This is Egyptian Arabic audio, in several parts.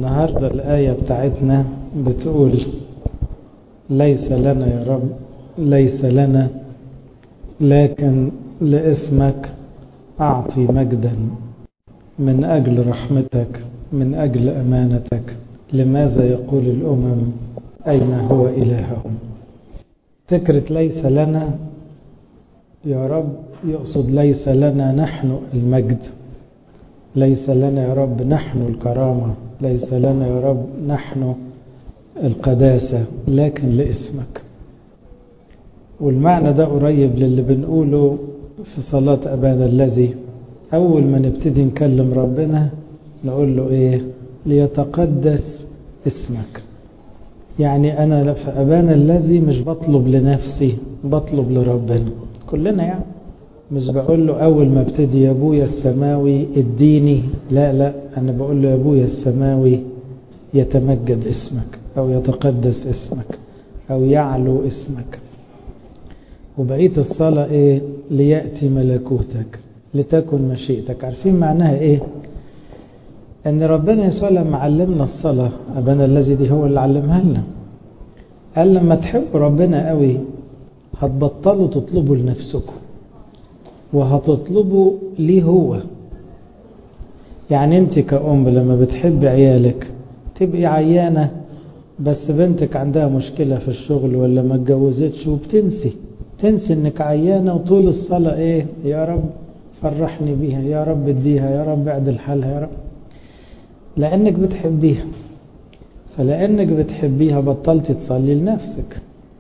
النهاردة الآية بتاعتنا بتقول ليس لنا يا رب ليس لنا لكن لاسمك أعطي مجدا من أجل رحمتك من أجل أمانتك لماذا يقول الأمم أين هو إلههم فكرة ليس لنا يا رب يقصد ليس لنا نحن المجد ليس لنا يا رب نحن الكرامة ليس لنا يا رب نحن القداسة لكن لاسمك والمعنى ده قريب للي بنقوله في صلاة أبانا الذي أول ما نبتدي نكلم ربنا نقول له إيه ليتقدس اسمك يعني أنا في أبانا الذي مش بطلب لنفسي بطلب لربنا كلنا يعني مش بقول له أول ما ابتدي يا أبويا السماوي اديني لا لا أنا بقول له يا أبويا السماوي يتمجد اسمك أو يتقدس اسمك أو يعلو اسمك وبقية الصلاة إيه ليأتي ملكوتك لتكن مشيئتك عارفين معناها إيه ان ربنا يسوع لما علمنا الصلاة أبانا الذي دي هو اللي علمها لنا قال لما تحبوا ربنا قوي هتبطلوا تطلبوا لنفسكم وهتطلبوا ليه هو يعني انت كأم لما بتحب عيالك تبقي عيانة بس بنتك عندها مشكلة في الشغل ولا ما اتجوزتش وبتنسي تنسي انك عيانة وطول الصلاة ايه يا رب فرحني بيها يا رب اديها يا رب اعدل حالها يا رب لأنك بتحبيها فلأنك بتحبيها بطلت تصلي لنفسك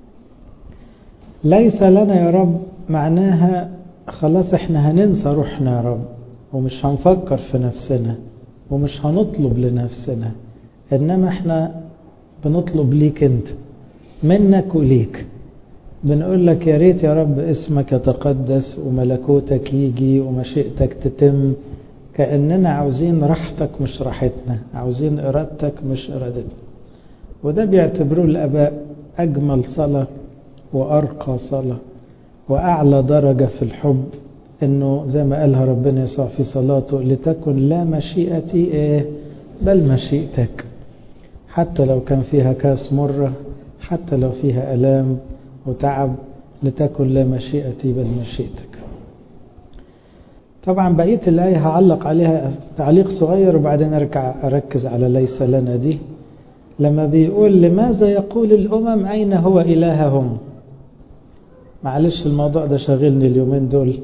ليس لنا يا رب معناها خلاص احنا هننسى روحنا يا رب ومش هنفكر في نفسنا ومش هنطلب لنفسنا انما احنا بنطلب ليك انت منك وليك بنقول لك يا ريت يا رب اسمك يتقدس وملكوتك يجي ومشيئتك تتم كأننا عاوزين راحتك مش راحتنا عاوزين إرادتك مش إرادتنا وده بيعتبروه الآباء أجمل صلاة وأرقى صلاة وأعلى درجة في الحب إنه زي ما قالها ربنا يسوع في صلاته لتكن لا مشيئتي إيه بل مشيئتك حتى لو كان فيها كاس مرة حتى لو فيها ألام وتعب لتكن لا مشيئتي بل مشيئتك طبعا بقية الآية هعلق عليها تعليق صغير وبعدين أرجع أركز على ليس لنا دي لما بيقول لماذا يقول الأمم أين هو إلههم معلش الموضوع ده شاغلني اليومين دول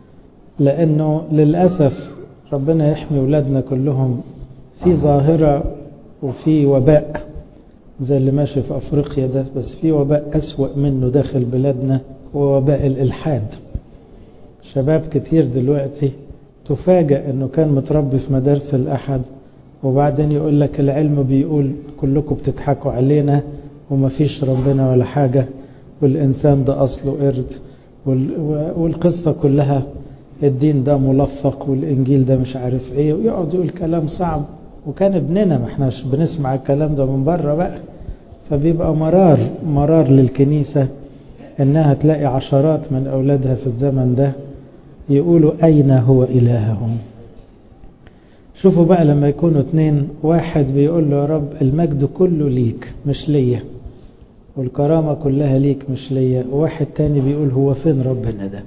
لأنه للأسف ربنا يحمي ولادنا كلهم في ظاهرة وفي وباء زي اللي ماشي في أفريقيا ده بس في وباء أسوأ منه داخل بلادنا هو وباء الإلحاد شباب كتير دلوقتي تفاجأ انه كان متربي في مدارس الأحد وبعدين يقول لك العلم بيقول كلكم بتضحكوا علينا ومفيش ربنا ولا حاجة والإنسان ده أصله قرد والقصة كلها الدين ده ملفق والإنجيل ده مش عارف إيه ويقعد يقول كلام صعب وكان ابننا ما احناش بنسمع الكلام ده من بره بقى فبيبقى مرار مرار للكنيسة انها تلاقي عشرات من اولادها في الزمن ده يقولوا أين هو إلههم شوفوا بقى لما يكونوا اتنين واحد بيقول له يا رب المجد كله ليك مش ليا والكرامة كلها ليك مش ليا وواحد تاني بيقول هو فين ربنا ده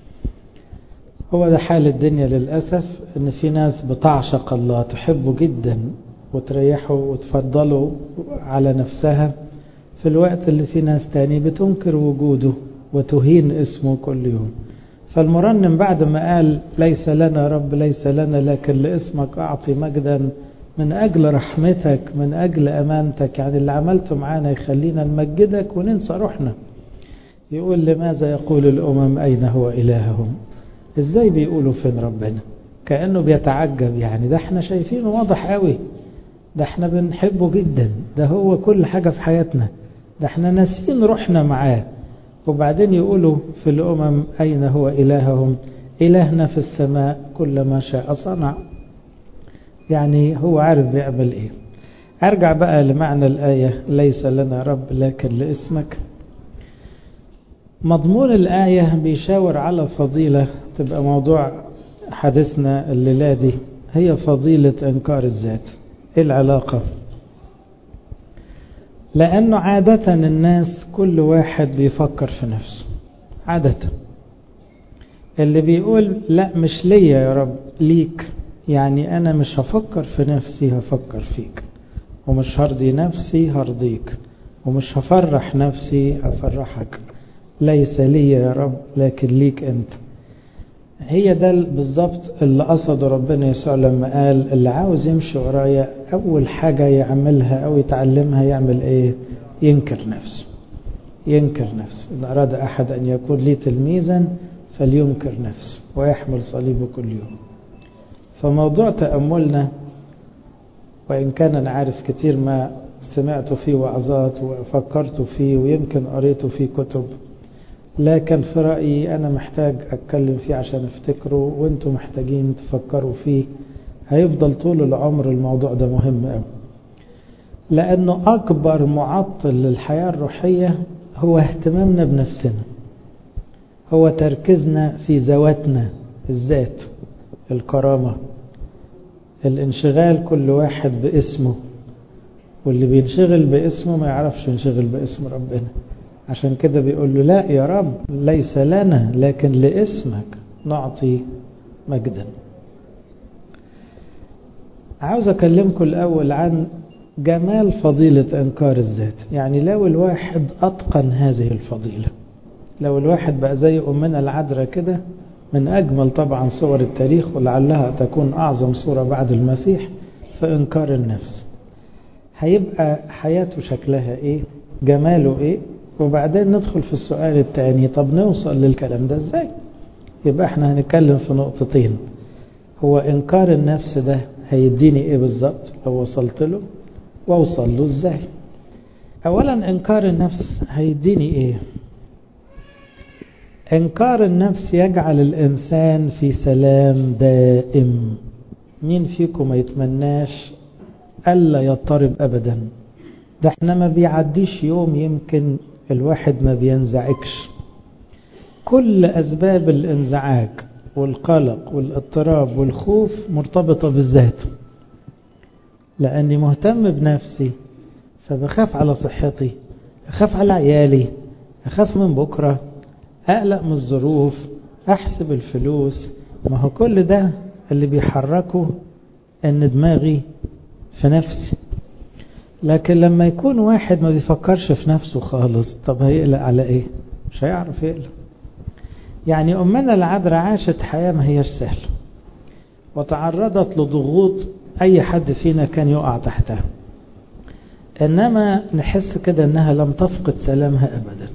هو ده حال الدنيا للأسف ان في ناس بتعشق الله تحبه جدا وتريحه وتفضله على نفسها في الوقت اللي في ناس تاني بتنكر وجوده وتهين اسمه كل يوم فالمرنم بعد ما قال ليس لنا رب ليس لنا لكن لاسمك أعطي مجدا من أجل رحمتك من أجل أمانتك يعني اللي عملته معانا يخلينا نمجدك وننسى روحنا يقول لماذا يقول الأمم أين هو إلههم إزاي بيقولوا فين ربنا كأنه بيتعجب يعني ده احنا شايفينه واضح قوي ده احنا بنحبه جدا ده هو كل حاجة في حياتنا ده احنا ناسين روحنا معاه وبعدين يقولوا في الأمم أين هو إلههم إلهنا في السماء كل ما شاء صنع يعني هو عارف بيعمل إيه أرجع بقى لمعنى الآية ليس لنا رب لكن لاسمك مضمون الآية بيشاور على فضيلة تبقى موضوع حديثنا الليلة دي هي فضيلة إنكار الذات إيه العلاقة لأنه عادة الناس كل واحد بيفكر في نفسه عادة اللي بيقول لا مش ليا يا رب ليك يعني أنا مش هفكر في نفسي هفكر فيك ومش هرضي نفسي هرضيك ومش هفرح نفسي هفرحك ليس لي يا رب لكن ليك أنت هي ده بالظبط اللي قصده ربنا يسوع لما قال اللي عاوز يمشي ورايا أول حاجة يعملها أو يتعلمها يعمل إيه ينكر نفسه ينكر نفسه إذا أراد أحد أن يكون لي تلميذا فلينكر نفسه ويحمل صليبه كل يوم فموضوع تأملنا وإن كان أنا عارف كتير ما سمعت فيه وعظات وفكرت فيه ويمكن قريت فيه كتب لكن في رأيي أنا محتاج أتكلم فيه عشان أفتكره وأنتم محتاجين تفكروا فيه هيفضل طول العمر الموضوع ده مهم قوي لأنه أكبر معطل للحياة الروحية هو اهتمامنا بنفسنا هو تركيزنا في ذواتنا الذات الكرامة الانشغال كل واحد باسمه واللي بينشغل باسمه ما يعرفش ينشغل باسم ربنا عشان كده بيقول له لا يا رب ليس لنا لكن لاسمك نعطي مجدا عاوز أكلمكم الأول عن جمال فضيلة إنكار الذات يعني لو الواحد أتقن هذه الفضيلة لو الواحد بقى زي أمنا العذراء كده من أجمل طبعا صور التاريخ ولعلها تكون أعظم صورة بعد المسيح في إنكار النفس هيبقى حياته شكلها إيه جماله إيه وبعدين ندخل في السؤال الثاني طب نوصل للكلام ده إزاي يبقى احنا هنتكلم في نقطتين هو إنكار النفس ده هيديني إيه بالظبط لو وصلت له واوصل له ازاي اولا انكار النفس هيديني ايه انكار النفس يجعل الانسان في سلام دائم مين فيكم ما يتمناش الا يضطرب ابدا ده احنا ما بيعديش يوم يمكن الواحد ما بينزعجش كل اسباب الانزعاج والقلق والاضطراب والخوف مرتبطه بالذات لأني مهتم بنفسي فبخاف على صحتي أخاف على عيالي أخاف من بكرة أقلق من الظروف أحسب الفلوس ما هو كل ده اللي بيحركه أن دماغي في نفسي لكن لما يكون واحد ما بيفكرش في نفسه خالص طب هيقلق على ايه مش هيعرف يقلق يعني أمنا العذراء عاشت حياة ما هيش سهلة وتعرضت لضغوط أي حد فينا كان يقع تحتها إنما نحس كده إنها لم تفقد سلامها أبدا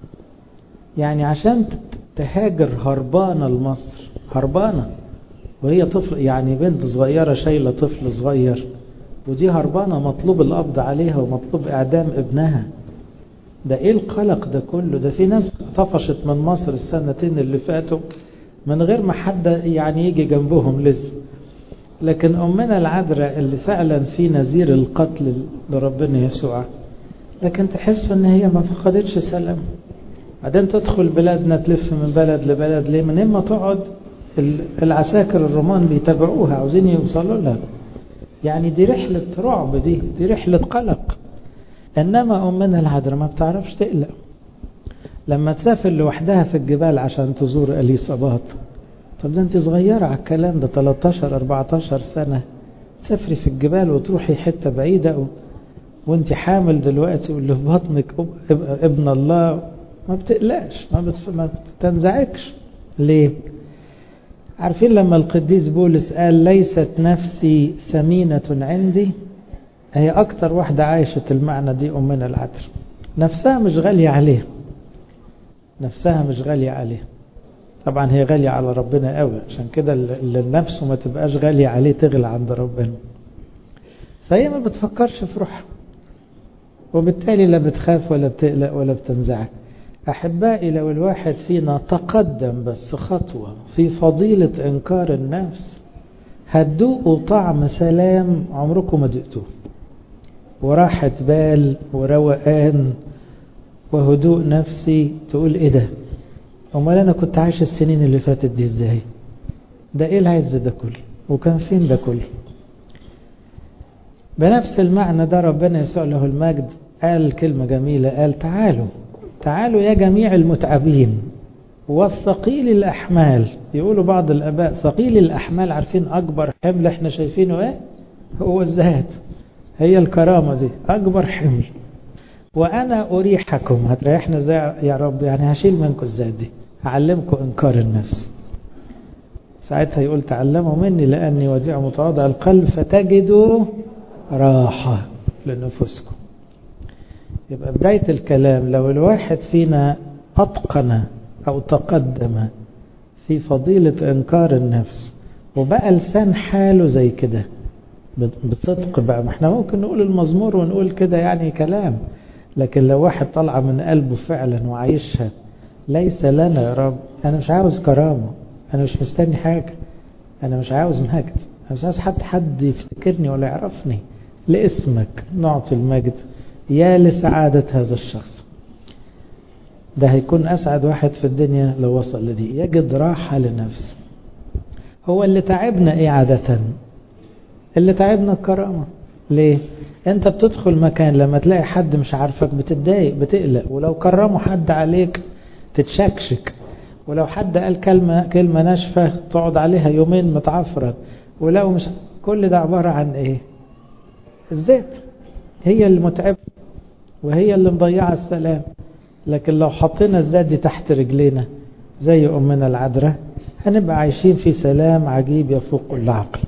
يعني عشان تهاجر هربانة لمصر هربانة وهي طفل يعني بنت صغيرة شايلة طفل صغير ودي هربانة مطلوب القبض عليها ومطلوب إعدام ابنها ده إيه القلق ده كله ده في ناس طفشت من مصر السنتين اللي فاتوا من غير ما حد يعني يجي جنبهم لسه لكن أمنا العذراء اللي فعلا في نذير القتل لربنا يسوع لكن تحس ان هي ما فقدتش سلام بعدين تدخل بلادنا تلف من بلد لبلد ليه من اما تقعد العساكر الرومان بيتابعوها عاوزين يوصلوا لها يعني دي رحلة رعب دي دي رحلة قلق انما امنا العذراء ما بتعرفش تقلق لما تسافر لوحدها في الجبال عشان تزور اليصابات طب ده انت صغيرة على الكلام ده 13 14 سنة تسافري في الجبال وتروحي حتة بعيدة و... وانت حامل دلوقتي واللي في بطنك ابن الله ما بتقلقش ما, بتف... ما بتنزعجش ليه عارفين لما القديس بولس قال ليست نفسي ثمينة عندي هي أكتر واحدة عايشة المعنى دي أمنا العذراء نفسها مش غالية عليه نفسها مش غالية عليه طبعا هي غالية على ربنا قوي عشان كده اللي نفسه ما تبقاش غالية عليه تغلى عند ربنا فهي ما بتفكرش في روحها وبالتالي لا بتخاف ولا بتقلق ولا بتنزعج أحبائي لو الواحد فينا تقدم بس خطوة في فضيلة إنكار النفس هتدوقوا طعم سلام عمركم ما دقتوه وراحة بال وروقان وهدوء نفسي تقول ايه ده امال انا كنت عايش السنين اللي فاتت دي ازاي ده ايه العز ده كله وكان فين ده كله بنفس المعنى ده ربنا يسوع له المجد قال كلمة جميلة قال تعالوا تعالوا يا جميع المتعبين والثقيل الأحمال يقولوا بعض الآباء ثقيل الأحمال عارفين أكبر حمل احنا شايفينه ايه هو الزهد هي الكرامة دي أكبر حمل وأنا أريحكم هتريحنا ازاي يا رب يعني هشيل منكم الزهد دي هعلمكم إنكار النفس ساعتها يقول تعلموا مني لأني وديع متواضع القلب فتجدوا راحة لنفوسكم يبقى بداية الكلام لو الواحد فينا أتقن أو تقدم في فضيلة إنكار النفس وبقى لسان حاله زي كده بصدق بقى ما احنا ممكن نقول المزمور ونقول كده يعني كلام لكن لو واحد طلع من قلبه فعلا وعايشها ليس لنا يا رب أنا مش عاوز كرامة أنا مش مستني حاجة أنا مش عاوز مجد أنا مش عاوز حد حد يفتكرني ولا يعرفني لاسمك نعطي المجد يا لسعادة هذا الشخص ده هيكون أسعد واحد في الدنيا لو وصل لدي يجد راحة لنفسه هو اللي تعبنا إيه عادة اللي تعبنا الكرامة ليه انت بتدخل مكان لما تلاقي حد مش عارفك بتتضايق بتقلق ولو كرموا حد عليك تتشكشك ولو حد قال كلمة كلمة ناشفة تقعد عليها يومين متعفرة ولو مش كل ده عبارة عن ايه الذات هي اللي متعبة وهي اللي مضيعة السلام لكن لو حطينا الذات دي تحت رجلينا زي أمنا العذراء هنبقى عايشين في سلام عجيب يفوق كل عقل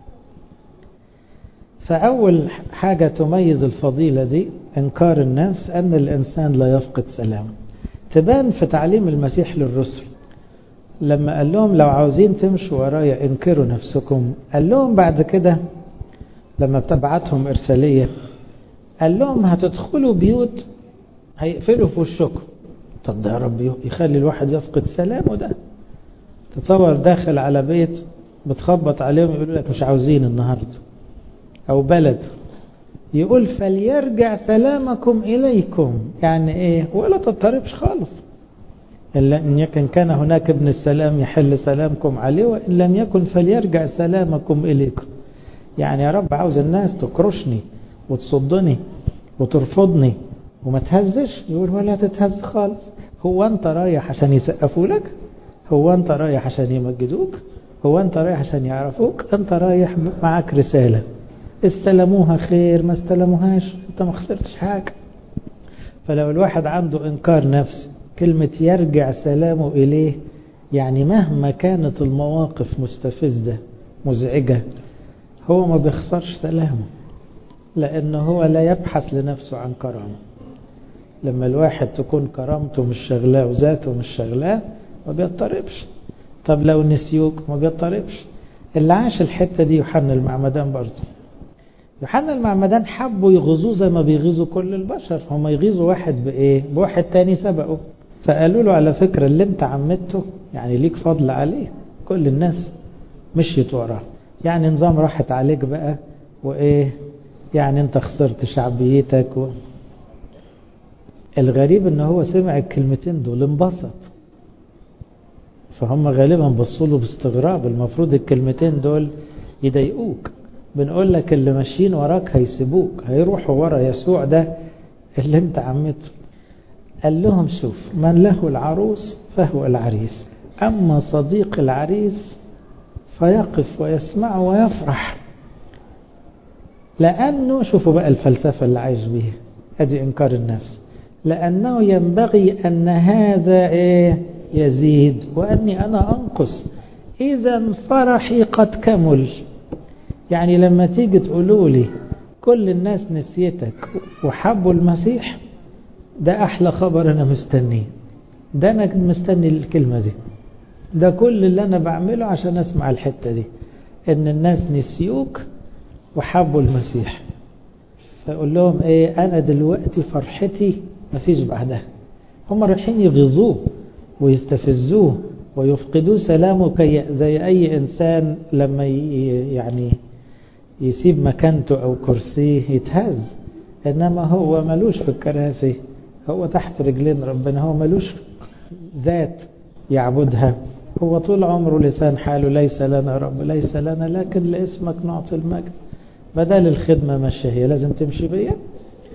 فأول حاجة تميز الفضيلة دي إنكار النفس أن الإنسان لا يفقد سلام تبان في تعليم المسيح للرسل لما قال لهم لو عاوزين تمشوا ورايا انكروا نفسكم قال لهم بعد كده لما تبعتهم إرسالية قال لهم هتدخلوا بيوت هيقفلوا في وشكم طب ده يا رب يخلي الواحد يفقد سلامه ده تصور داخل على بيت بتخبط عليهم يقولوا لك مش عاوزين النهارده أو بلد يقول فليرجع سلامكم إليكم يعني إيه ولا تضطربش خالص إلا إن يكن كان هناك ابن السلام يحل سلامكم عليه وإن لم يكن فليرجع سلامكم إليكم يعني يا رب عاوز الناس تكرشني وتصدني وترفضني وما تهزش يقول ولا تتهز خالص هو أنت رايح عشان يسقفوا لك هو أنت رايح عشان يمجدوك هو أنت رايح عشان يعرفوك أنت رايح معك رسالة استلموها خير ما استلموهاش انت ما خسرتش حاجة فلو الواحد عنده انكار نفس كلمة يرجع سلامه اليه يعني مهما كانت المواقف مستفزة مزعجة هو ما بيخسرش سلامه لانه هو لا يبحث لنفسه عن كرامة لما الواحد تكون كرامته مش شغلاه وذاته مش شغلاه ما بيضطربش طب لو نسيوك ما بيضطربش اللي عاش الحتة دي يوحنا المعمدان برضه يوحنا المعمدان حبوا يغزوه زي ما بيغيظوا كل البشر هم يغيظوا واحد بإيه بواحد تاني سبقه فقالوا له على فكرة اللي انت عمته يعني ليك فضل عليه كل الناس مشيت وراه يعني نظام راحت عليك بقى وإيه يعني انت خسرت شعبيتك و... الغريب ان هو سمع الكلمتين دول انبسط فهم غالبا بصوا له باستغراب المفروض الكلمتين دول يضايقوك بنقول لك اللي ماشيين وراك هيسيبوك هيروحوا ورا يسوع ده اللي انت عمته قال لهم شوف من له العروس فهو العريس أما صديق العريس فيقف ويسمع ويفرح لأنه شوفوا بقى الفلسفة اللي عايش بيها أدي إنكار النفس لأنه ينبغي أن هذا إيه يزيد وأني أنا أنقص إذا فرحي قد كمل يعني لما تيجي تقولوا لي كل الناس نسيتك وحبوا المسيح ده أحلى خبر أنا مستنيه ده أنا مستني الكلمة دي ده كل اللي أنا بعمله عشان أسمع الحتة دي إن الناس نسيوك وحبوا المسيح فأقول لهم إيه أنا دلوقتي فرحتي مفيش بعدها هم رايحين يغيظوه ويستفزوه ويفقدوا سلامه كي زي أي إنسان لما يعني يسيب مكانته أو كرسيه يتهز إنما هو ملوش في الكراسي هو تحت رجلين ربنا هو ملوش ذات يعبدها هو طول عمره لسان حاله ليس لنا رب ليس لنا لكن لاسمك نعطي المجد بدل الخدمة ماشية هي لازم تمشي بيا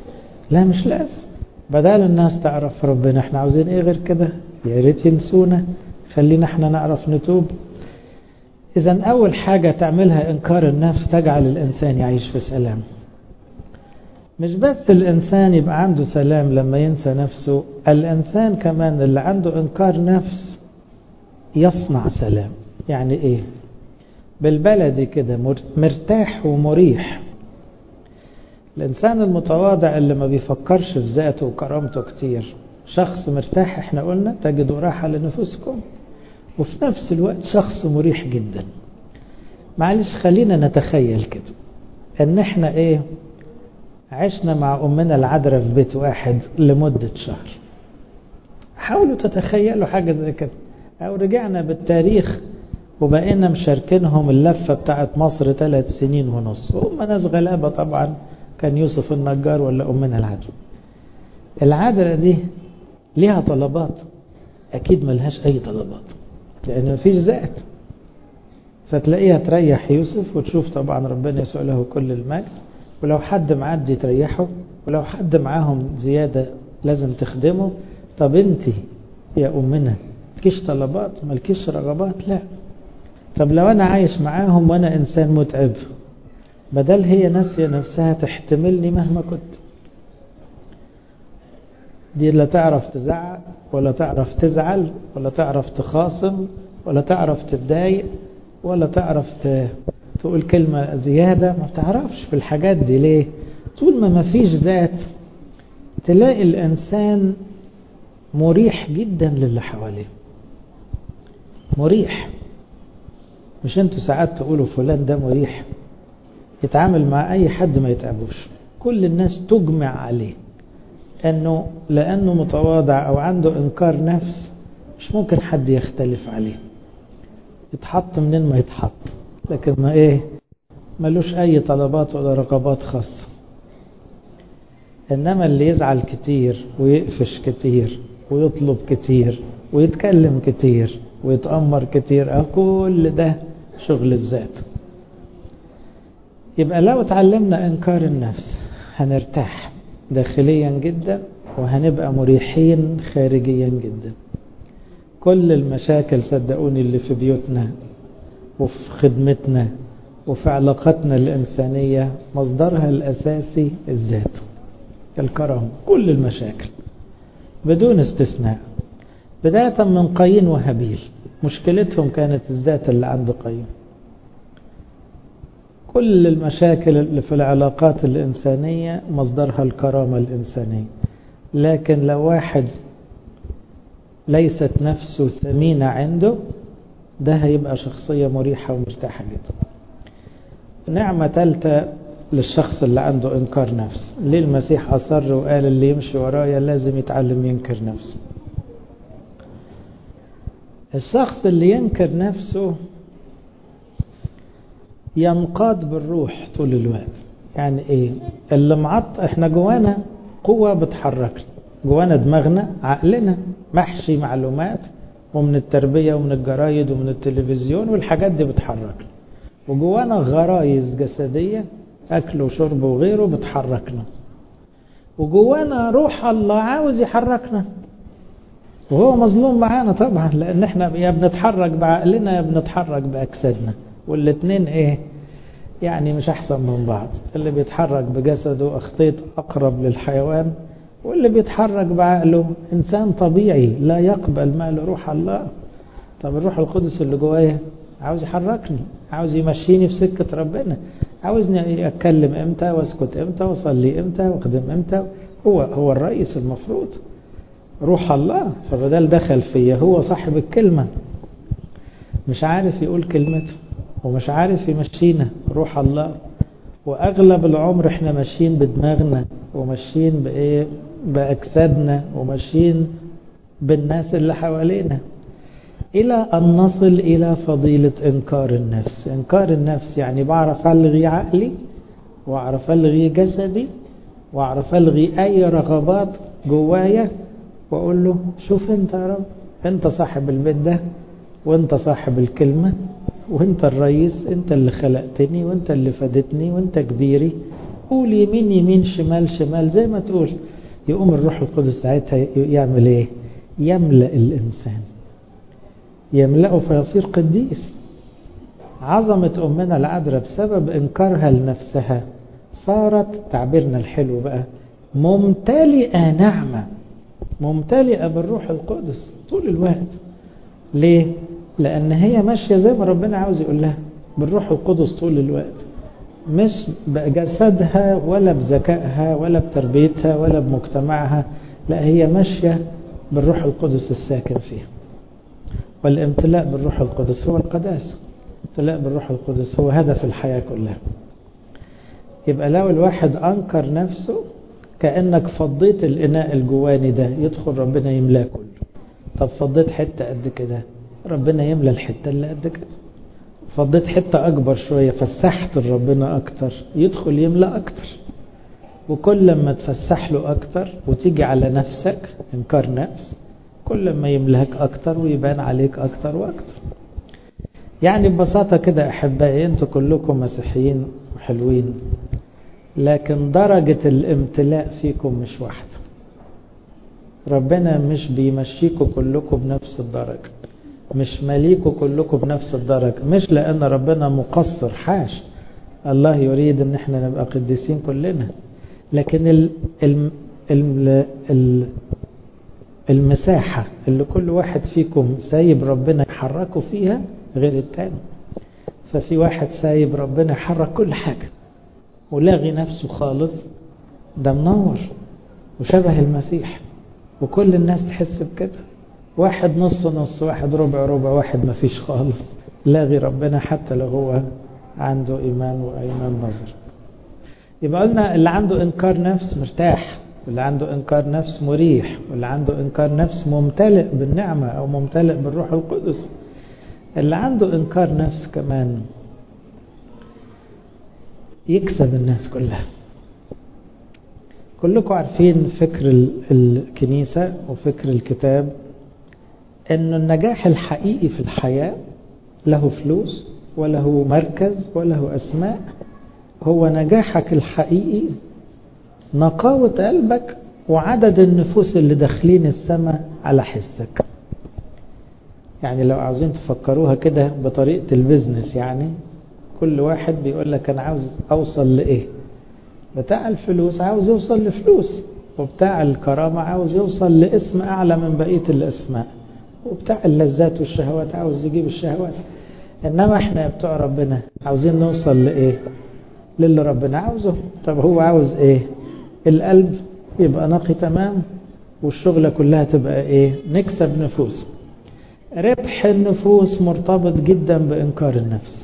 لا مش لازم بدل الناس تعرف ربنا احنا عاوزين ايه غير كده يا ريت ينسونا خلينا احنا نعرف نتوب اذا اول حاجة تعملها انكار النفس تجعل الانسان يعيش في سلام مش بس الانسان يبقى عنده سلام لما ينسى نفسه الانسان كمان اللي عنده انكار نفس يصنع سلام يعني ايه بالبلدي كده مرتاح ومريح الإنسان المتواضع اللي ما بيفكرش في ذاته وكرامته كتير شخص مرتاح احنا قلنا تجدوا راحة لنفسكم وفي نفس الوقت شخص مريح جدا معلش خلينا نتخيل كده ان احنا ايه عشنا مع امنا العذراء في بيت واحد لمدة شهر حاولوا تتخيلوا حاجة زي كده او رجعنا بالتاريخ وبقينا مشاركينهم اللفة بتاعت مصر ثلاث سنين ونص وهم ناس غلابة طبعا كان يوسف النجار ولا أمنا العذراء العذراء دي ليها طلبات أكيد ملهاش أي طلبات لأن مفيش ذات فتلاقيها تريح يوسف وتشوف طبعا ربنا يسوع له كل المجد ولو حد معدي تريحه ولو حد معاهم زيادة لازم تخدمه طب انت يا أمنا مالكيش طلبات مالكيش رغبات لا طب لو أنا عايش معاهم وأنا إنسان متعب بدل هي ناسية نفسها تحتملني مهما كنت دي لا تعرف تزعق ولا تعرف تزعل ولا تعرف تخاصم ولا تعرف تتضايق ولا تعرف تقول كلمة زيادة ما تعرفش في الحاجات دي ليه طول ما ما فيش ذات تلاقي الإنسان مريح جدا للي حواليه مريح مش انتوا ساعات تقولوا فلان ده مريح يتعامل مع اي حد ما يتعبوش كل الناس تجمع عليه انه لانه متواضع او عنده انكار نفس مش ممكن حد يختلف عليه يتحط منين ما يتحط لكن ما ايه ملوش اي طلبات ولا رغبات خاصة انما اللي يزعل كتير ويقفش كتير ويطلب كتير ويتكلم كتير ويتأمر كتير كل ده شغل الذات يبقى لو اتعلمنا انكار النفس هنرتاح داخليا جدا وهنبقى مريحين خارجيا جدا كل المشاكل صدقوني اللي في بيوتنا وفي خدمتنا وفي علاقاتنا الإنسانية مصدرها الأساسي الذات الكرم كل المشاكل بدون استثناء بداية من قايين وهابيل مشكلتهم كانت الذات اللي عند قايين كل المشاكل اللي في العلاقات الإنسانية مصدرها الكرامة الإنسانية لكن لو واحد ليست نفسه ثمينة عنده ده هيبقى شخصية مريحة ومرتاحة جدا نعمة ثالثة للشخص اللي عنده إنكار نفس ليه المسيح أصر وقال اللي يمشي ورايا لازم يتعلم ينكر نفسه الشخص اللي ينكر نفسه ينقاد بالروح طول الوقت يعني ايه اللي معط احنا جوانا قوة بتحركنا جوانا دماغنا عقلنا محشي معلومات ومن التربية ومن الجرايد ومن التلفزيون والحاجات دي بتحركنا وجوانا غرايز جسدية أكل وشرب وغيره بتحركنا وجوانا روح الله عاوز يحركنا وهو مظلوم معانا طبعا لأن احنا يا بنتحرك بعقلنا يا بنتحرك بأجسادنا والاتنين ايه يعني مش أحسن من بعض اللي بيتحرك بجسده أخطيط أقرب للحيوان واللي بيتحرك بعقله إنسان طبيعي لا يقبل ما لروح الله طب الروح القدس اللي جوايا عاوز يحركني عاوز يمشيني في سكة ربنا عاوزني أتكلم إمتى وأسكت إمتى وأصلي إمتى وأخدم إمتى هو هو الرئيس المفروض روح الله فبدل دخل فيا هو صاحب الكلمة مش عارف يقول كلمته ومش عارف يمشينا روح الله وأغلب العمر احنا ماشيين بدماغنا وماشيين بإيه بأجسادنا وماشيين بالناس اللي حوالينا إلى أن نصل إلى فضيلة إنكار النفس إنكار النفس يعني بعرف ألغي عقلي وأعرف ألغي جسدي وأعرف ألغي أي رغبات جوايا وأقول له شوف أنت يا رب أنت صاحب البيت ده وأنت صاحب الكلمة وأنت الرئيس أنت اللي خلقتني وأنت اللي فادتني وأنت كبيري قول يمين يمين شمال شمال زي ما تقول يقوم الروح القدس ساعتها يعمل ايه يملأ الإنسان يملأه فيصير قديس عظمة أمنا العذراء بسبب إنكارها لنفسها صارت تعبيرنا الحلو بقى ممتلئة نعمة ممتلئة بالروح القدس طول الوقت ليه؟ لأن هي ماشية زي ما ربنا عاوز يقول لها بالروح القدس طول الوقت مش بجسدها ولا بذكائها ولا بتربيتها ولا بمجتمعها لا هي ماشية بالروح القدس الساكن فيها والامتلاء بالروح القدس هو القداسة الامتلاء بالروح القدس هو هدف الحياة كلها يبقى لو الواحد أنكر نفسه كأنك فضيت الإناء الجواني ده يدخل ربنا يملاه كله طب فضيت حتة قد كده ربنا يملى الحتة اللي قد كده فضيت حتة أكبر شوية فسحت ربنا أكتر يدخل يملى أكتر وكل ما تفسح له أكتر وتيجي على نفسك إنكار نفس كل ما يملهك أكتر ويبان عليك أكتر وأكتر يعني ببساطة كده أحبائي أنتوا كلكم مسيحيين وحلوين لكن درجة الامتلاء فيكم مش واحدة ربنا مش بيمشيكم كلكم بنفس الدرجة مش مليكوا كلكم بنفس الدرجة مش لأن ربنا مقصر حاش الله يريد ان احنا نبقى قديسين كلنا لكن ال ال ال ال المساحة اللي كل واحد فيكم سايب ربنا يحركه فيها غير التاني ففي واحد سايب ربنا يحرك كل حاجة ولاغي نفسه خالص ده منور وشبه المسيح وكل الناس تحس بكده واحد نص نص واحد ربع ربع واحد ما فيش خالص لاغي ربنا حتى لو هو عنده إيمان وإيمان نظر يبقى قلنا اللي عنده إنكار نفس مرتاح واللي عنده إنكار نفس مريح واللي عنده إنكار نفس ممتلئ بالنعمة أو ممتلئ بالروح القدس اللي عنده إنكار نفس كمان يكسب الناس كلها كلكم عارفين فكر الكنيسة وفكر الكتاب أن النجاح الحقيقي في الحياة له فلوس وله مركز وله أسماء هو نجاحك الحقيقي نقاوة قلبك وعدد النفوس اللي داخلين السماء على حسك يعني لو عاوزين تفكروها كده بطريقة البزنس يعني كل واحد بيقول لك أنا عاوز أوصل لإيه بتاع الفلوس عاوز يوصل لفلوس وبتاع الكرامة عاوز يوصل لاسم أعلى من بقية الأسماء وبتاع اللذات والشهوات عاوز يجيب الشهوات إنما إحنا بتوع ربنا عاوزين نوصل لإيه للي ربنا عاوزه طب هو عاوز إيه القلب يبقى نقي تمام والشغلة كلها تبقى إيه نكسب نفوس ربح النفوس مرتبط جدا بإنكار النفس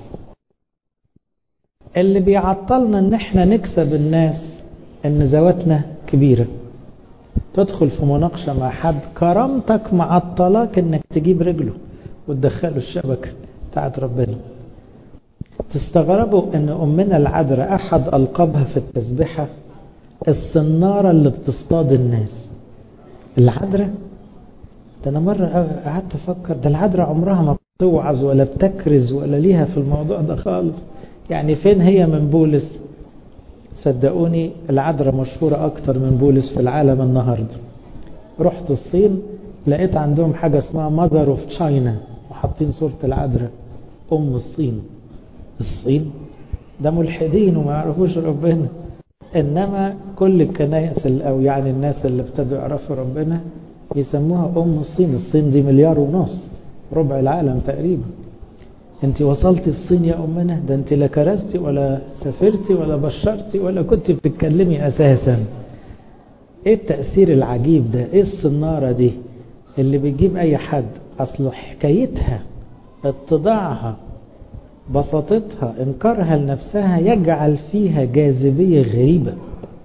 اللي بيعطلنا ان احنا نكسب الناس ان ذواتنا كبيرة تدخل في مناقشة مع حد كرامتك معطلاك انك تجيب رجله وتدخله الشبكة بتاعت ربنا تستغربوا ان امنا العذراء احد القابها في التسبحة الصنارة اللي بتصطاد الناس العذراء ده انا مرة قعدت افكر ده العذراء عمرها ما بتوعظ ولا بتكرز ولا ليها في الموضوع ده خالص يعني فين هي من بولس صدقوني العذراء مشهورة أكتر من بولس في العالم النهاردة رحت الصين لقيت عندهم حاجة اسمها ماذر اوف تشاينا وحاطين صورة العذراء أم الصين الصين ده ملحدين وما يعرفوش ربنا إنما كل الكنائس أو يعني الناس اللي ابتدوا يعرفوا ربنا يسموها أم الصين الصين دي مليار ونص ربع العالم تقريبا انت وصلتي الصين يا امنا ده انت لا كرستي ولا سافرتي ولا بشرتي ولا كنت بتتكلمي اساسا ايه التأثير العجيب ده ايه الصنارة دي اللي بتجيب اي حد اصل حكايتها اتضاعها بساطتها انكارها لنفسها يجعل فيها جاذبية غريبة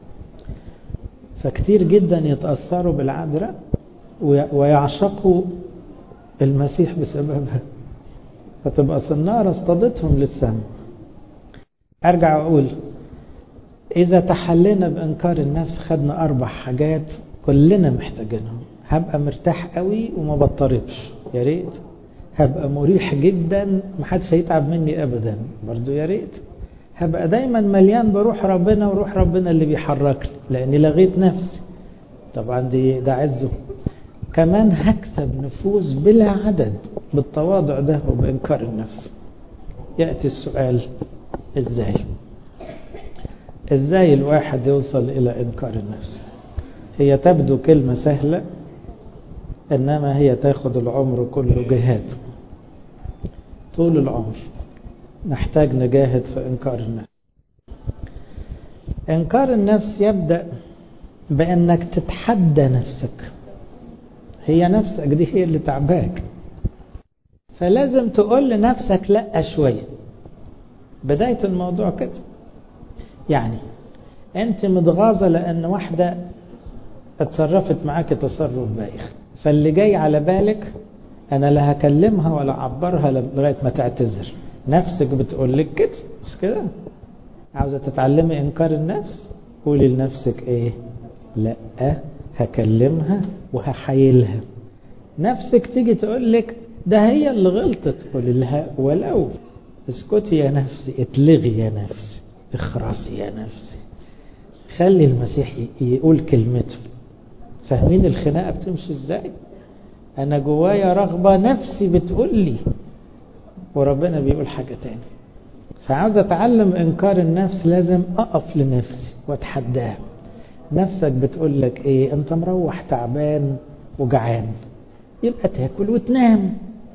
فكتير جدا يتأثروا بالعذراء ويعشقوا المسيح بسببها فتبقى صنارة اصطادتهم للسماء ارجع واقول اذا تحلينا بانكار النفس خدنا اربع حاجات كلنا محتاجينهم هبقى مرتاح قوي وما بضطربش يا ريت هبقى مريح جدا محدش هيتعب مني ابدا برضو يا ريت هبقى دايما مليان بروح ربنا وروح ربنا اللي بيحركني لاني لغيت نفسي طبعا دي ده عزه كمان هكسب نفوس بلا عدد بالتواضع ده وبإنكار النفس يأتي السؤال ازاي ازاي الواحد يوصل الى انكار النفس هي تبدو كلمة سهلة انما هي تاخد العمر كله جهاد طول العمر نحتاج نجاهد في انكار النفس انكار النفس يبدأ بانك تتحدى نفسك هي نفسك دي هي اللي تعباك فلازم تقول لنفسك لا شوية بداية الموضوع كده يعني انت متغاظة لان واحدة اتصرفت معاك تصرف بايخ فاللي جاي على بالك انا لا هكلمها ولا اعبرها لغاية ما تعتذر نفسك بتقول لك كده مش كده عاوزة تتعلمي انكار النفس قولي لنفسك ايه لا هكلمها وهحايلها نفسك تيجي تقول لك ده هي اللي غلطت قول لها ولو اسكتي يا نفسي اتلغي يا نفسي اخرسي يا نفسي خلي المسيح يقول كلمته فاهمين الخناقة بتمشي ازاي انا جوايا رغبة نفسي بتقول لي وربنا بيقول حاجة تاني فعاوز اتعلم انكار النفس لازم اقف لنفسي واتحداها نفسك بتقول لك ايه انت مروح تعبان وجعان يبقى تاكل وتنام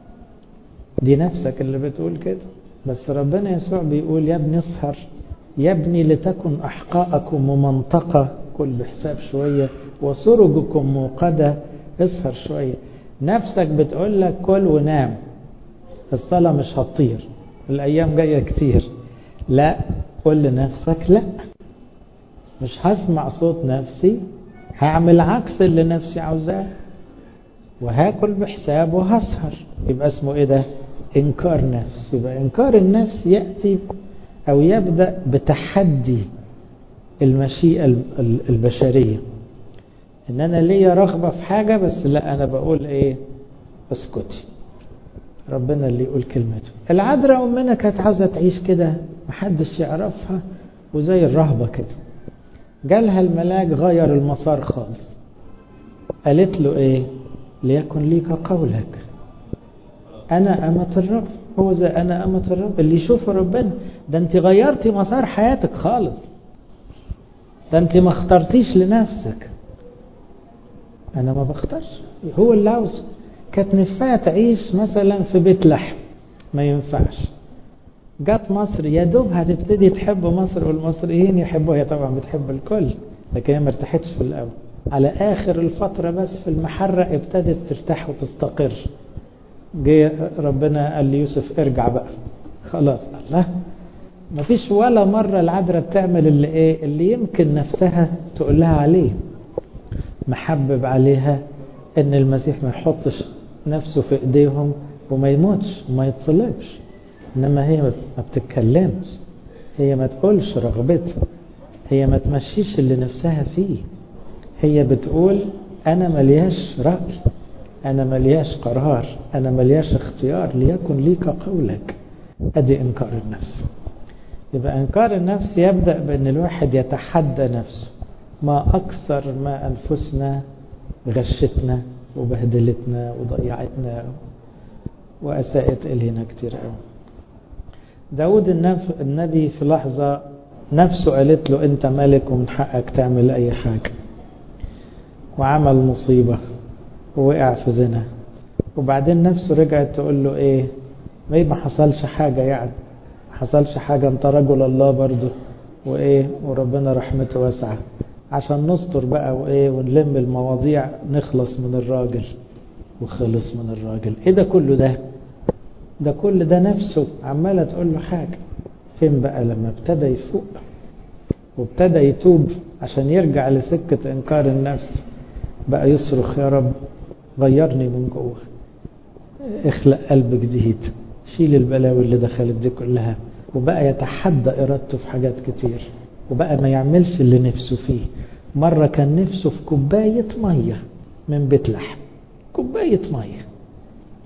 دي نفسك اللي بتقول كده بس ربنا يسوع بيقول يا ابني اسهر يا ابني لتكن احقاءكم ممنطقة كل بحساب شوية وسرجكم موقدة اسهر شوية نفسك بتقول لك كل ونام الصلاة مش هتطير الايام جاية كتير لا قول لنفسك لا مش هسمع صوت نفسي هعمل عكس اللي نفسي عاوزاه وهاكل بحساب وهسهر يبقى اسمه ايه ده انكار نفس يبقى انكار النفس ياتي او يبدا بتحدي المشيئه البشريه ان انا ليا رغبه في حاجه بس لا انا بقول ايه اسكتي ربنا اللي يقول كلمته العذراء امنا كانت عاوزه تعيش كده محدش يعرفها وزي الرهبه كده جالها الملاك غير المسار خالص قالت له ايه ليكن ليك قولك انا امة الرب هو زي انا امة الرب اللي يشوف ربنا ده انت غيرتي مسار حياتك خالص ده انت ما اخترتيش لنفسك انا ما بختارش هو اللي عاوز كانت نفسها تعيش مثلا في بيت لحم ما ينفعش جت مصر يا دوب هتبتدي تحب مصر والمصريين يحبوها هي طبعا بتحب الكل لكن هي ما ارتاحتش في الاول على اخر الفتره بس في المحرق ابتدت ترتاح وتستقر جه ربنا قال ليوسف ارجع بقى خلاص الله ما فيش ولا مره العذراء بتعمل اللي ايه اللي يمكن نفسها تقول لها عليه محبب عليها ان المسيح ما يحطش نفسه في ايديهم وما يموتش وما يتصلبش انما هي ما بتتكلمش هي ما تقولش رغبتها هي ما تمشيش اللي نفسها فيه هي بتقول انا ملياش رأي انا ملياش قرار انا ملياش اختيار ليكن ليك قولك ادي انكار النفس يبقى انكار النفس يبدأ بان الواحد يتحدى نفسه ما اكثر ما انفسنا غشتنا وبهدلتنا وضيعتنا واساءت الينا كتير قوي داود النبي في لحظة نفسه قالت له انت ملك ومن حقك تعمل اي حاجة وعمل مصيبة ووقع في زنا وبعدين نفسه رجعت تقول له ايه ما ما حصلش حاجة يعني ما حصلش حاجة انت رجل الله برضه وايه وربنا رحمته واسعة عشان نستر بقى وايه ونلم المواضيع نخلص من الراجل وخلص من الراجل ايه ده كله ده ده كل ده نفسه عمالة تقول له حاجة فين بقى لما ابتدى يفوق وابتدى يتوب عشان يرجع لسكة انكار النفس بقى يصرخ يا رب غيرني من جوه اخلق قلب جديد شيل البلاوي اللي دخلت دي كلها وبقى يتحدى ارادته في حاجات كتير وبقى ما يعملش اللي نفسه فيه مرة كان نفسه في كوباية مية من بيت لحم كوباية مية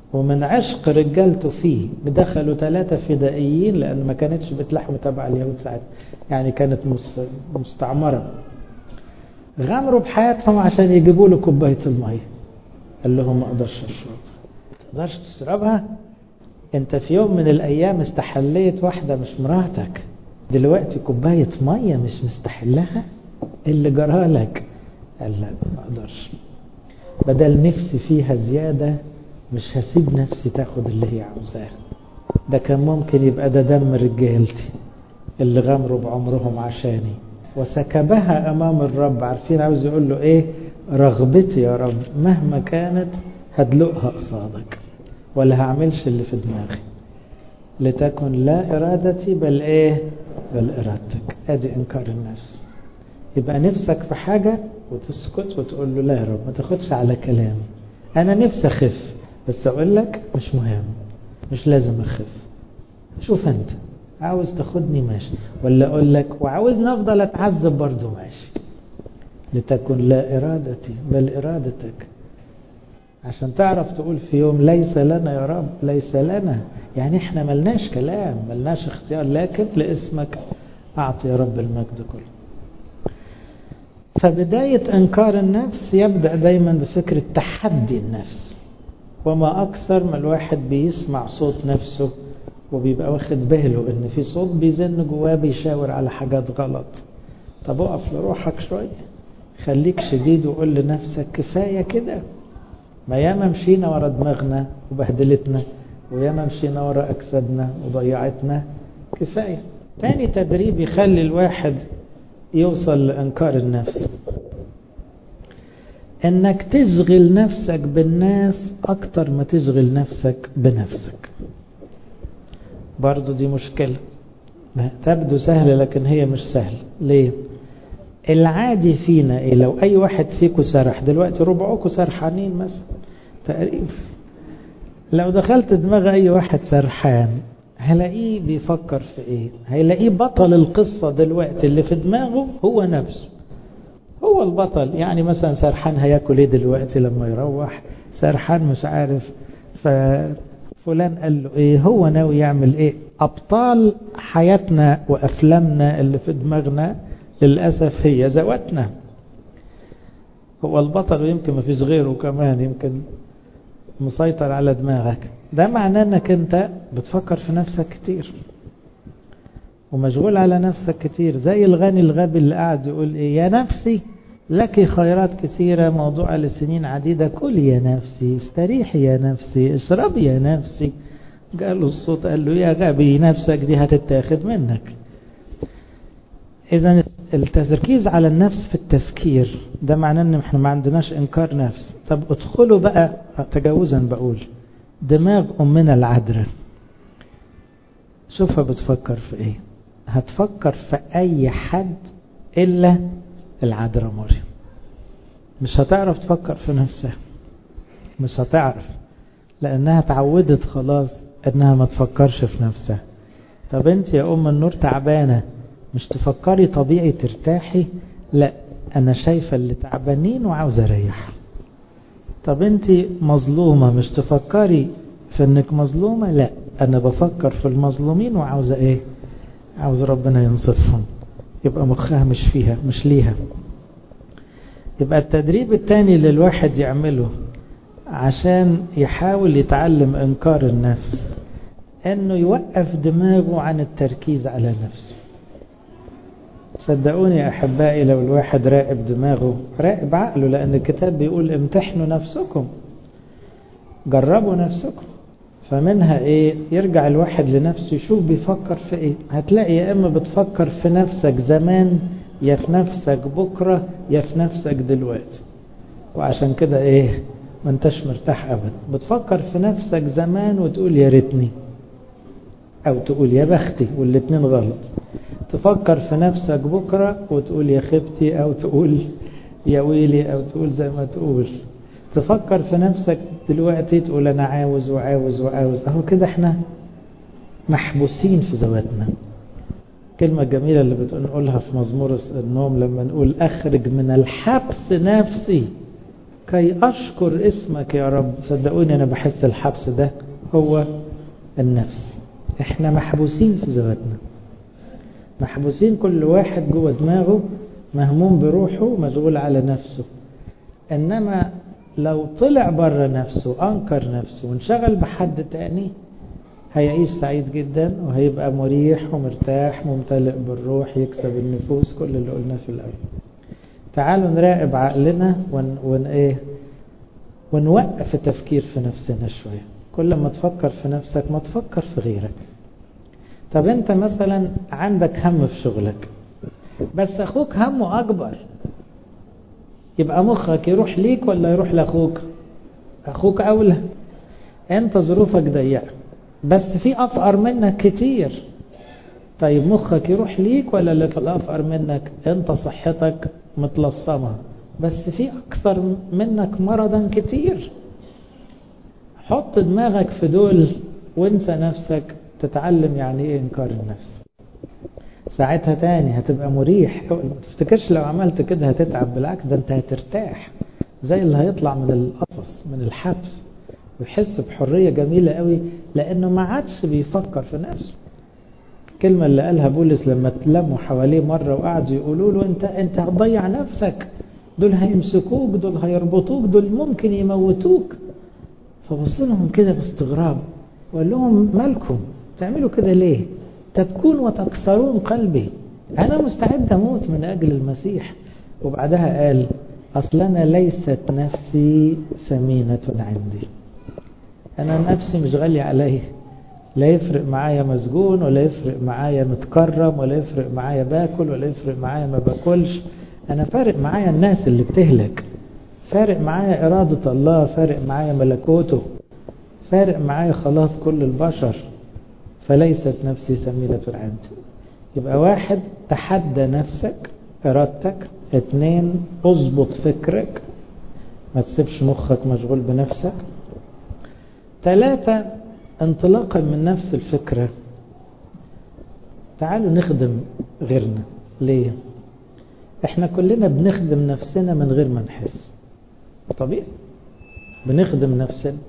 ومن عشق رجالته فيه دخلوا ثلاثة فدائيين لأن ما كانتش بتلحم تبع اليهود ساعتها يعني كانت مستعمرة غامروا بحياتهم عشان يجيبوا له كوباية المية قال لهم ما اقدرش اشرب تقدرش تشربها انت في يوم من الايام استحليت واحدة مش مراتك دلوقتي كوباية مية مش مستحلها اللي جرالك قال لا ما اقدرش بدل نفسي فيها زيادة مش هسيب نفسي تاخد اللي هي عاوزاه ده كان ممكن يبقى ده دم رجالتي اللي غامروا بعمرهم عشاني وسكبها امام الرب عارفين عاوز يقول له ايه رغبتي يا رب مهما كانت هدلقها قصادك ولا هعملش اللي في دماغي لتكن لا ارادتي بل ايه بل ارادتك ادي انكار النفس يبقى نفسك في حاجة وتسكت وتقول له لا يا رب ما تاخدش على كلامي انا نفسي اخف بس اقول لك مش مهم مش لازم اخف شوف انت عاوز تاخدني ماشي ولا اقول لك وعاوزني افضل اتعذب برضه ماشي لتكن لا ارادتي بل ارادتك عشان تعرف تقول في يوم ليس لنا يا رب ليس لنا يعني احنا ملناش كلام ملناش اختيار لكن لاسمك اعطي يا رب المجد كله فبداية انكار النفس يبدأ دايما بفكرة تحدي النفس وما اكثر ما الواحد بيسمع صوت نفسه وبيبقى واخد باله ان في صوت بيزن جواه بيشاور على حاجات غلط طب اقف لروحك شوية خليك شديد وقول لنفسك كفاية كده ما ياما مشينا ورا دماغنا وبهدلتنا وياما مشينا ورا أجسادنا وضيعتنا كفاية تاني تدريب يخلي الواحد يوصل لإنكار النفس انك تشغل نفسك بالناس اكتر ما تشغل نفسك بنفسك برضو دي مشكلة تبدو سهلة لكن هي مش سهلة ليه العادي فينا ايه لو اي واحد فيكم سرح دلوقتي ربعكم سرحانين مثلا تقريبا لو دخلت دماغ اي واحد سرحان هلاقيه بيفكر في ايه هيلاقيه بطل القصة دلوقتي اللي في دماغه هو نفسه هو البطل يعني مثلا سرحان هياكل ايه دلوقتي لما يروح سرحان مش عارف فلان قال له ايه هو ناوي يعمل ايه ابطال حياتنا وافلامنا اللي في دماغنا للأسف هي ذواتنا هو البطل ويمكن ما فيش غيره كمان يمكن مسيطر على دماغك ده معناه انك انت بتفكر في نفسك كتير ومشغول على نفسك كتير زي الغني الغبي اللي قاعد يقول ايه يا نفسي لك خيرات كثيرة موضوع لسنين عديدة كل يا نفسي استريحي يا نفسي اشربي يا نفسي قال له الصوت قال له يا غبي نفسك دي هتتاخد منك اذا التركيز على النفس في التفكير ده معناه ان احنا ما عندناش انكار نفس طب ادخلوا بقى تجاوزا بقول دماغ امنا العذراء شوفها بتفكر في ايه هتفكر في اي حد الا العذراء مريم مش هتعرف تفكر في نفسها مش هتعرف لانها اتعودت خلاص انها ما تفكرش في نفسها طب انت يا ام النور تعبانه مش تفكري طبيعي ترتاحي لا انا شايفه اللي تعبانين وعاوزه اريح طب انت مظلومه مش تفكري في انك مظلومه لا انا بفكر في المظلومين وعاوزه ايه عاوز ربنا ينصفهم يبقى مخها مش فيها مش ليها يبقى التدريب الثاني اللي الواحد يعمله عشان يحاول يتعلم انكار النفس انه يوقف دماغه عن التركيز على نفسه صدقوني يا احبائي لو الواحد راقب دماغه راقب عقله لان الكتاب بيقول امتحنوا نفسكم جربوا نفسكم فمنها ايه يرجع الواحد لنفسه يشوف بيفكر في ايه هتلاقي يا اما بتفكر في نفسك زمان يا في نفسك بكرة يا في نفسك دلوقتي وعشان كده ايه ما انتش مرتاح ابدا بتفكر في نفسك زمان وتقول يا ريتني او تقول يا بختي والاتنين غلط تفكر في نفسك بكرة وتقول يا خبتي او تقول يا ويلي او تقول زي ما تقول تفكر في نفسك دلوقتي تقول انا عاوز وعاوز وعاوز اهو كده احنا محبوسين في ذواتنا الكلمة الجميلة اللي بنقولها في مزمور النوم لما نقول اخرج من الحبس نفسي كي أشكر اسمك يا رب صدقوني أنا بحس الحبس ده هو النفس احنا محبوسين في ذواتنا محبوسين كل واحد جوه دماغه مهموم بروحه مشغول على نفسه انما لو طلع بره نفسه انكر نفسه وانشغل بحد تاني هيعيش سعيد جدا وهيبقى مريح ومرتاح ممتلئ بالروح يكسب النفوس كل اللي قلناه في الاول تعالوا نراقب عقلنا ون, ون ايه ونوقف التفكير في نفسنا شويه كل ما تفكر في نفسك ما تفكر في غيرك طب انت مثلا عندك هم في شغلك بس اخوك همه اكبر يبقى مخك يروح ليك ولا يروح لاخوك اخوك اولى انت ظروفك ضيقه بس في افقر منك كتير طيب مخك يروح ليك ولا اللي في الافقر منك انت صحتك متلصمه بس في اكثر منك مرضا كتير حط دماغك في دول وانسى نفسك تتعلم يعني ايه انكار النفس ساعتها تاني هتبقى مريح ما تفتكرش لو عملت كده هتتعب بالعكس ده انت هترتاح زي اللي هيطلع من القصص من الحبس ويحس بحرية جميلة قوي لانه ما عادش بيفكر في نفسه الكلمة اللي قالها بولس لما تلموا حواليه مرة وقعدوا يقولوا له انت انت هتضيع نفسك دول هيمسكوك دول هيربطوك دول ممكن يموتوك فبص لهم كده باستغراب وقال لهم مالكم تعملوا كده ليه تبكون وتكسرون قلبي أنا مستعد أموت من أجل المسيح وبعدها قال أصل أنا ليست نفسي ثمينة عندي أنا نفسي مش غالية علي لا يفرق معايا مسجون ولا يفرق معايا متكرم ولا يفرق معايا باكل ولا يفرق معايا ما باكلش أنا فارق معايا الناس اللي بتهلك فارق معايا إرادة الله فارق معايا ملكوته فارق معايا خلاص كل البشر فليست نفسي ثمينة عندي يبقى واحد تحدى نفسك إرادتك اتنين اظبط فكرك ما تسيبش مخك مشغول بنفسك ثلاثة انطلاقا من نفس الفكرة تعالوا نخدم غيرنا ليه احنا كلنا بنخدم نفسنا من غير ما نحس طبيعي بنخدم نفسنا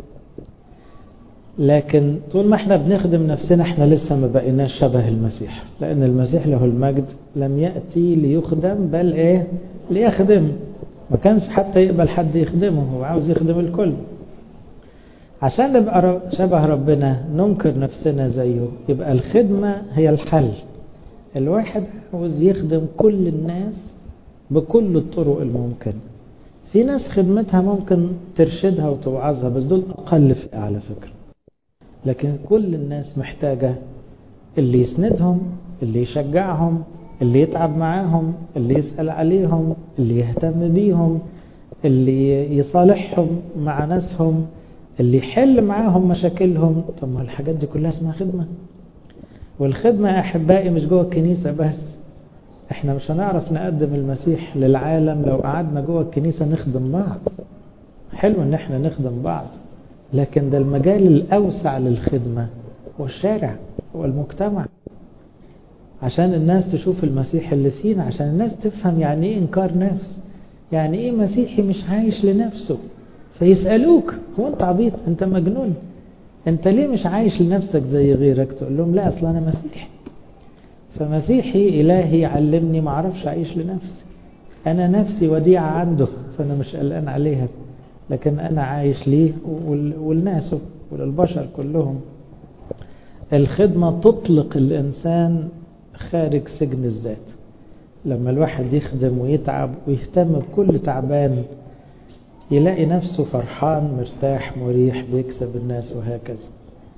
لكن طول ما احنا بنخدم نفسنا احنا لسه ما بقيناش شبه المسيح لان المسيح له المجد لم يأتي ليخدم بل ايه ليخدم ما كانش حتى يقبل حد يخدمه هو عاوز يخدم الكل عشان نبقى شبه ربنا ننكر نفسنا زيه يبقى الخدمة هي الحل الواحد عاوز يخدم كل الناس بكل الطرق الممكنة في ناس خدمتها ممكن ترشدها وتوعظها بس دول أقل فئة على فكرة لكن كل الناس محتاجة اللي يسندهم اللي يشجعهم اللي يتعب معاهم اللي يسأل عليهم اللي يهتم بيهم اللي يصالحهم مع ناسهم اللي يحل معاهم مشاكلهم طب ما الحاجات دي كلها اسمها خدمة والخدمة يا أحبائي مش جوه الكنيسة بس احنا مش هنعرف نقدم المسيح للعالم لو قعدنا جوه الكنيسة نخدم بعض حلو ان احنا نخدم بعض لكن ده المجال الأوسع للخدمة هو الشارع هو المجتمع عشان الناس تشوف المسيح اللي فينا عشان الناس تفهم يعني ايه انكار نفس يعني ايه مسيحي مش عايش لنفسه فيسألوك هو انت عبيط انت مجنون انت ليه مش عايش لنفسك زي غيرك تقول لهم لا اصلا انا مسيحي فمسيحي الهي علمني ما اعرفش اعيش لنفسي انا نفسي وديعة عنده فانا مش قلقان عليها لكن انا عايش ليه والناس وللبشر كلهم الخدمة تطلق الانسان خارج سجن الذات لما الواحد يخدم ويتعب ويهتم بكل تعبان يلاقي نفسه فرحان مرتاح مريح بيكسب الناس وهكذا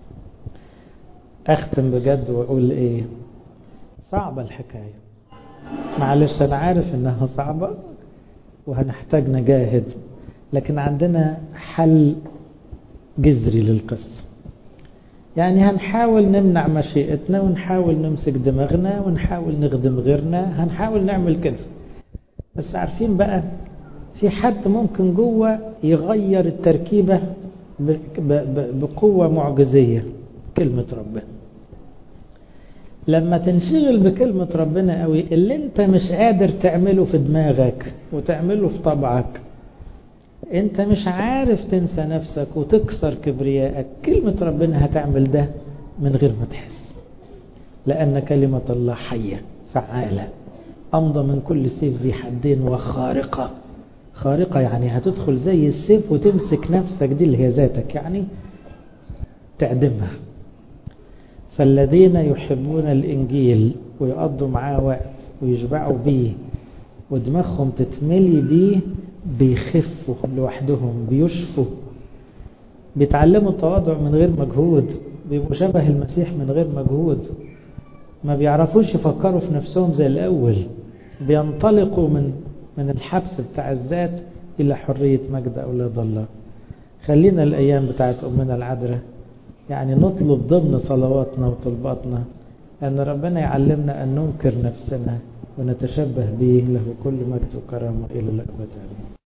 اختم بجد واقول ايه صعبة الحكاية معلش انا عارف انها صعبة وهنحتاج نجاهد لكن عندنا حل جذري للقصة يعني هنحاول نمنع مشيئتنا ونحاول نمسك دماغنا ونحاول نخدم غيرنا هنحاول نعمل كده بس عارفين بقى في حد ممكن جوه يغير التركيبة بقوة معجزية كلمة ربنا لما تنشغل بكلمة ربنا قوي اللي انت مش قادر تعمله في دماغك وتعمله في طبعك انت مش عارف تنسى نفسك وتكسر كبريائك كلمة ربنا هتعمل ده من غير ما تحس لأن كلمة الله حية فعالة أمضى من كل سيف ذي حدين وخارقة خارقة يعني هتدخل زي السيف وتمسك نفسك دي اللي هي ذاتك يعني تعدمها فالذين يحبون الإنجيل ويقضوا معاه وقت ويشبعوا بيه ودماغهم تتملي بيه بيخفوا لوحدهم بيشفوا بيتعلموا التواضع من غير مجهود بيبقوا شبه المسيح من غير مجهود ما بيعرفوش يفكروا في نفسهم زي الأول بينطلقوا من من الحبس بتاع الذات إلى حرية مجد أولاد الله خلينا الأيام بتاعت أمنا العذراء يعني نطلب ضمن صلواتنا وطلباتنا أن ربنا يعلمنا أن ننكر نفسنا ونتشبه به له كل مجد وكرامة إلى الأبد آمين